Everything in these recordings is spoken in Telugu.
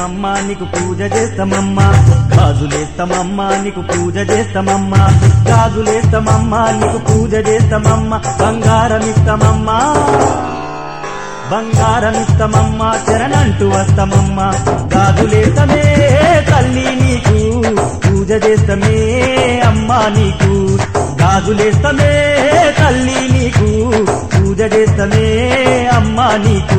గాజులేస్తామమ్మా నీకు పూజ చేస్తామమ్మా గాజులేస్తామమ్మా నీకు పూజ చేస్తామమ్మా గాజులేస్తామమ్మా నీకు పూజ చేస్తామమ్మా బంగారం ఇస్తామమ్మా బంగారం ఇస్తామమ్మా చరణంటూ వస్తామమ్మా గాజులేస్తమే తల్లి నీకు పూజ చేస్తమే అమ్మా నీకు గాజులేస్తమే తల్లి నీకు పూజ చేస్తమే అమ్మా నీకు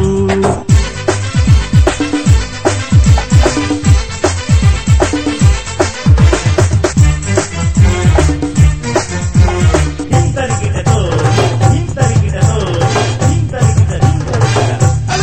ఇంతరికిటతో ఇంతరికిటతో ఇంతరికిట ఇంతరికిట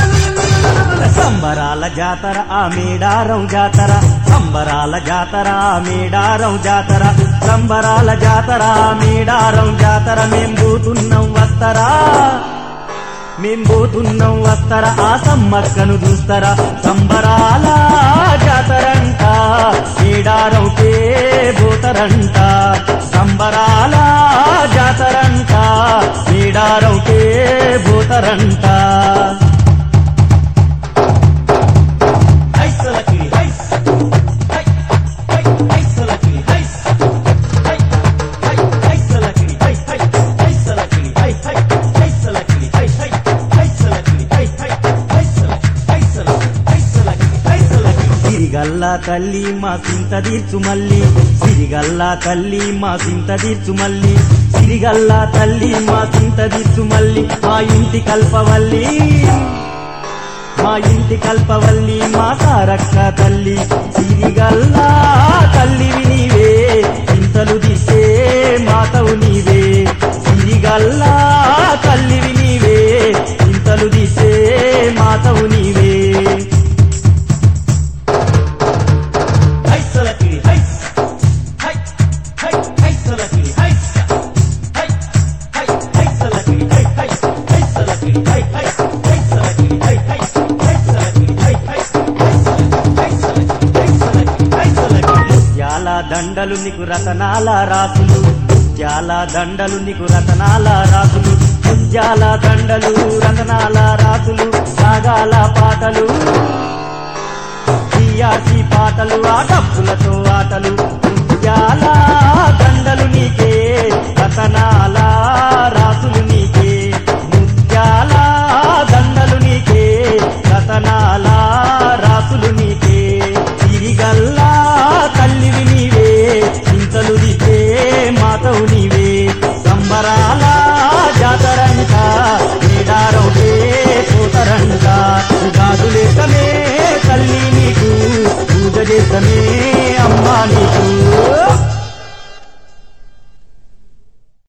సంబరాల జాతర ఆ మేడారం జాతర సంబరాల జాతర ఆ మేడారం జాతర సంబరాల జాతర ఆ మేడారం జాతర మేం పోతున్నాం వస్తరా మేం పోతున్నాం వస్తరా ఆ సమ్మక్కను చూస్తరా సంబరాల జాతరంట మేడారంకే పోతరంట సంబరాల జాతరంట మేడారంకే పోతరంట హైసలకిడి హైస్ హై హై హైసలకిడి హైస్ హై హై హైసలకిడి హై హై హైసలకిడి హై హై హైసలకిడి హై హై హైసలకిడి హై హై హైసల హైసల హైసలకిడి హైసలకిడి సిరిగల్లా తల్లి మా సింత తీర్చు మల్లి సిరిగల్లా తల్లి మా సింత తీర్చు మల్లి సిరిగల్లా తల్లి మా సింత తీర్చు మల్లి మా ఇంటి కల్పవల్లి మా ఇంటి కల్పవల్లి మా సారక్క తల్లి సిరిగల్లా తల్లివి నీవే చింతలు తీసే మాతవు నీవే సిరిగల్లా తల్లివి నీవే చింతలు తీసే మాతవు నీవే హైసలకిడి హైస్ హై హై హైసలకిడి హైస్ హై హై హైసలకిడి హై హై హైసలకిడి హై హై హైసలకిడి హై హై హైసలకిడి హై హై హైసలకిడి హైసలకిడి హైసలకిడి ముత్యాల దండలు నీకు రతనాల రాసులు ముత్యాల దండలు నీకు రతనాల రాసులు ముత్యాల దండలు రతనాల రాసులు సాగాల పాటలు తీయాసి పాటలు ఆ డప్పులతో ఆటలు ముత్యాల దండలు నీకే రతనాల రాసులు నీకే ముత్యాల దండలు నీకే రతనాల రాసులు నీకే తిరిగల్లా తల్లివి నీవే చింతలు దిద్దే మాతవు నీవే సంబరాల జాతరంట మేడారవుతే పోతరంట గాజులేసమే తల్లి నీకు పూజ చేసమే అమ్మా నీకు